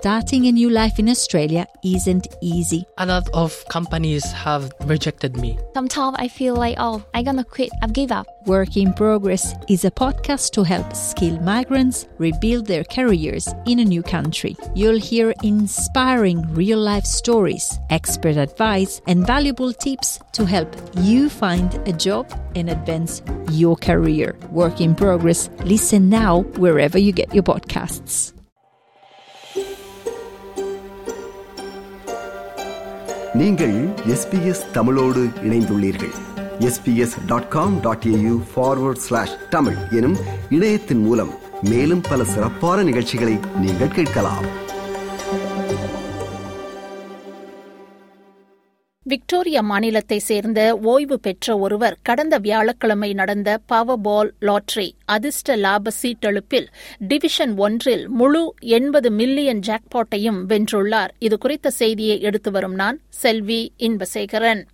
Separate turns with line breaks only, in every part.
starting a new life in Australia isn't easy.
A lot of companies have rejected me.
Sometimes I feel like, oh, I'm gonna quit. I've give up.
Work in Progress is a podcast to help skilled migrants rebuild their careers in a new country. You'll hear inspiring real life stories, expert advice, and valuable tips to help you find a job and advance your career. Work in Progress. Listen now wherever you get your podcasts.
நீங்கள் S B S தமிழோடு இணைந்துள்ளீர்கள் S B S dot com dot A U forward slash Tamil எனும் இணையத்தின் மூலம் மேலும் பல சிறப்பான நிகழ்ச்சிகளை நீங்கள் கேட்கலாம்
விக்டோரியா மாநிலத்தை சேர்ந்த ஓய்வு பெற்ற ஒருவர் கடந்த வியாழக்கிழமை நடந்த பவர் பால் லாட்டரி அதிர்ஷ்ட லாப சீட்டெழுப்பில் டிவிஷன் ஒன்றில் முழு எண்பது மில்லியன் ஜாக்பாட்டையும் வென்றுள்ளார் இது குறித்த செய்தியை எடுத்து வரும் நான் செல்வி இன்பசேகரன்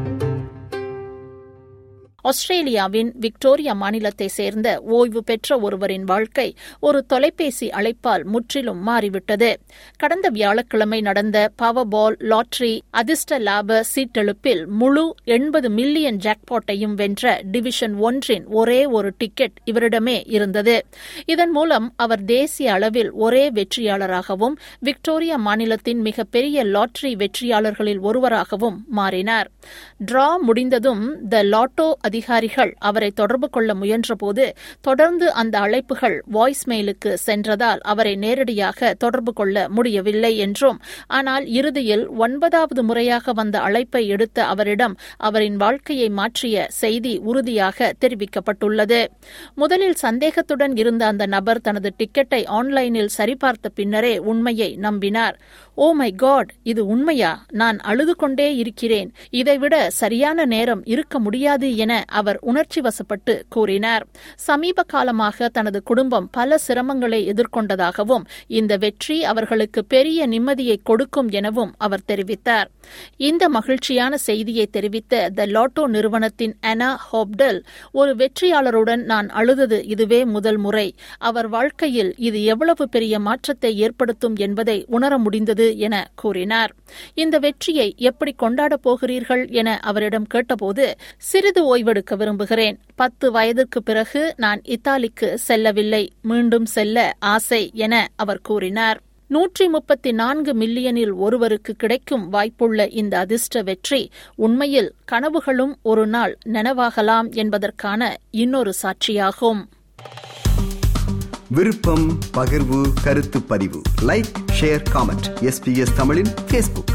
ஆஸ்திரேலியாவின் விக்டோரியா மாநிலத்தை சேர்ந்த ஓய்வு பெற்ற ஒருவரின் வாழ்க்கை ஒரு தொலைபேசி அழைப்பால் முற்றிலும் மாறிவிட்டது கடந்த வியாழக்கிழமை நடந்த பவர் பால் லாட்டரி அதிர்ஷ்ட லாப சீட்டெழுப்பில் முழு எண்பது மில்லியன் ஜாக்பாட்டையும் வென்ற டிவிஷன் ஒன்றின் ஒரே ஒரு டிக்கெட் இவரிடமே இருந்தது இதன் மூலம் அவர் தேசிய அளவில் ஒரே வெற்றியாளராகவும் விக்டோரியா மாநிலத்தின் மிகப்பெரிய லாட்டரி வெற்றியாளர்களில் ஒருவராகவும் மாறினார் டிரா முடிந்ததும் த லாட்டோ அதிகாரிகள் அவரை தொடர்பு கொள்ள முயன்றபோது தொடர்ந்து அந்த அழைப்புகள் வாய்ஸ் மெயிலுக்கு சென்றதால் அவரை நேரடியாக தொடர்பு கொள்ள முடியவில்லை என்றும் ஆனால் இறுதியில் ஒன்பதாவது முறையாக வந்த அழைப்பை எடுத்த அவரிடம் அவரின் வாழ்க்கையை மாற்றிய செய்தி உறுதியாக தெரிவிக்கப்பட்டுள்ளது முதலில் சந்தேகத்துடன் இருந்த அந்த நபர் தனது டிக்கெட்டை ஆன்லைனில் சரிபார்த்த பின்னரே உண்மையை நம்பினார் ஓ மை காட் இது உண்மையா நான் அழுது கொண்டே இருக்கிறேன் இதைவிட சரியான நேரம் இருக்க முடியாது என அவர் உணர்ச்சி வசப்பட்டு கூறினார் சமீப காலமாக தனது குடும்பம் பல சிரமங்களை எதிர்கொண்டதாகவும் இந்த வெற்றி அவர்களுக்கு பெரிய நிம்மதியை கொடுக்கும் எனவும் அவர் தெரிவித்தார் இந்த மகிழ்ச்சியான செய்தியை தெரிவித்த த லாட்டோ நிறுவனத்தின் அனா ஹோப்டல் ஒரு வெற்றியாளருடன் நான் அழுதது இதுவே முதல் முறை அவர் வாழ்க்கையில் இது எவ்வளவு பெரிய மாற்றத்தை ஏற்படுத்தும் என்பதை உணர முடிந்தது என கூறினார் இந்த வெற்றியை எப்படி கொண்டாடப் போகிறீர்கள் என அவரிடம் கேட்டபோது சிறிது ஓய்வெடுக்க விரும்புகிறேன் பத்து வயதுக்கு பிறகு நான் இத்தாலிக்கு செல்லவில்லை மீண்டும் செல்ல ஆசை என அவர் கூறினார் நூற்றி முப்பத்தி நான்கு மில்லியனில் ஒருவருக்கு கிடைக்கும் வாய்ப்புள்ள இந்த அதிர்ஷ்ட வெற்றி உண்மையில் கனவுகளும் ஒரு நாள் நனவாகலாம் என்பதற்கான இன்னொரு சாட்சியாகும்
விருப்பம் பகிர்வு கருத்து பதிவு லைக் ஷேர் காமெண்ட் எஸ்பிஎஸ் தமிழின் Facebook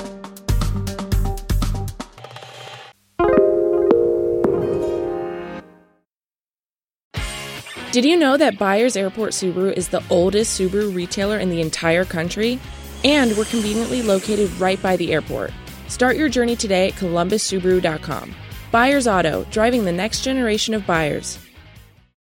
Did you know that Buyers Airport Subaru is the oldest Subaru retailer in the entire country? And we're conveniently located right by the airport. Start your journey today at columbussubaru.com. Buyers Auto, driving the next generation of buyers.